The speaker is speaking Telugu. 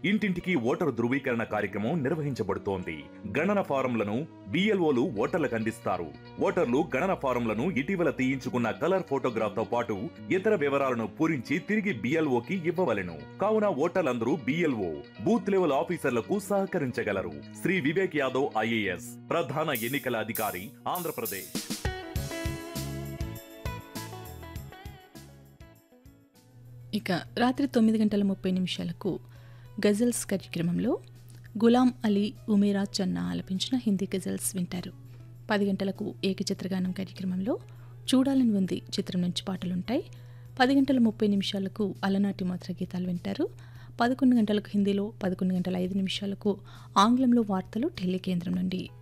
ఇంటింటికి ఓటరు ధృవీకరణ కార్యక్రమం నిర్వహించబడుతోంది గణన ఫారంలను బిఎల్ఓలు ఓటర్లకు అందిస్తారు ఓటర్లు గణన ఫారంలను ఇటీవల తీయించుకున్న కలర్ ఫోటోగ్రాఫ్ తో పాటు ఇతర వివరాలను పూరించి తిరిగి బిఎల్ఓకి ఇవ్వవలెను కావున ఓటర్లందరూ బిఎల్ఓ బూత్ లెవెల్ ఆఫీసర్లకు సహకరించగలరు శ్రీ వివేక్ యాదవ్ ఐఏఎస్ ప్రధాన ఎన్నికల అధికారి ఆంధ్రప్రదేశ్ ఇక రాత్రి తొమ్మిది గంటల ముప్పై నిమిషాలకు గజల్స్ కార్యక్రమంలో గులాం అలీ ఉమేరా చన్నా ఆలపించిన హిందీ గజల్స్ వింటారు పది గంటలకు ఏకచిత్రగానం కార్యక్రమంలో చూడాలని ఉంది చిత్రం నుంచి పాటలుంటాయి పది గంటల ముప్పై నిమిషాలకు అలనాటి మధుర గీతాలు వింటారు పదకొండు గంటలకు హిందీలో పదకొండు గంటల ఐదు నిమిషాలకు ఆంగ్లంలో వార్తలు ఢిల్లీ కేంద్రం నుండి